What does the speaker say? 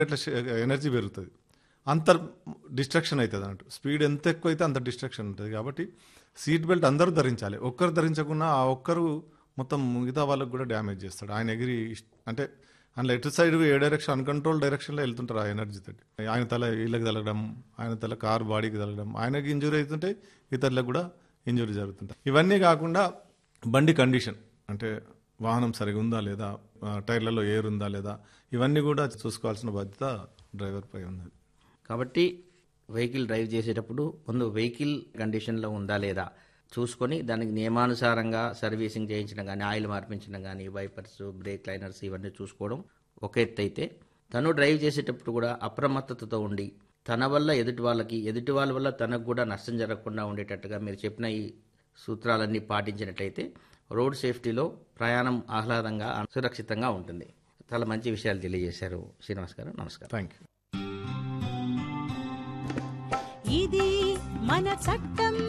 ఇట్లా ఎనర్జీ పెరుగుతుంది అంత డిస్ట్రక్షన్ అవుతుంది అన్నట్టు స్పీడ్ ఎంత ఎక్కువ అయితే అంత డిస్ట్రక్షన్ ఉంటుంది కాబట్టి సీట్ బెల్ట్ అందరూ ధరించాలి ఒక్కరు ధరించకుండా ఆ ఒక్కరు మొత్తం మిగతా వాళ్ళకు కూడా డ్యామేజ్ చేస్తాడు ఆయన ఎగిరి ఇష్- అంటే అందులో ఎటు సైడ్ ఏ డైరెక్షన్ అన్కంట్రోల్ డైరెక్షన్లో వెళ్తుంటారు ఆ ఎనర్జీ తోటి ఆయన తల వీళ్ళకి తగలడం ఆయన తల కారు బాడీకి తగలడం ఆయనకి ఇంజురీ అవుతుంటే ఇతరులకు కూడా ఇంజురీ జరుగుతుంటాయి ఇవన్నీ కాకుండా బండి కండిషన్ అంటే వాహనం సరిగా ఉందా లేదా ఆ, టైర్లలో ఎయిర్ ఉందా లేదా ఇవన్నీ కూడా చూసుకోవాల్సిన బాధ్యత డ్రైవర్ పై ఉన్నది కాబట్టి వెహికల్ డ్రైవ్ చేసేటప్పుడు ముందు వెహికల్ కండిషన్లో ఉందా లేదా చూసుకొని దానికి నియమానుసారంగా సర్వీసింగ్ చేయించడం కానీ ఆయిల్ మార్పించడం కానీ వైపర్స్ బ్రేక్ లైనర్స్ ఇవన్నీ చూసుకోవడం ఒక ఎత్తు అయితే తను డ్రైవ్ చేసేటప్పుడు కూడా అప్రమత్తతతో ఉండి తన వల్ల ఎదుటి వాళ్ళకి ఎదుటి వాళ్ళ వల్ల తనకు కూడా నష్టం జరగకుండా ఉండేటట్టుగా మీరు చెప్పిన ఈ సూత్రాలన్నీ పాటించినట్లయితే రోడ్ సేఫ్టీలో ప్రయాణం ఆహ్లాదంగా సురక్షితంగా ఉంటుంది చాలా మంచి విషయాలు తెలియజేశారు శ్రీనివాస్ గారు నమస్కారం థ్యాంక్ యూ ఇది మన చట్టం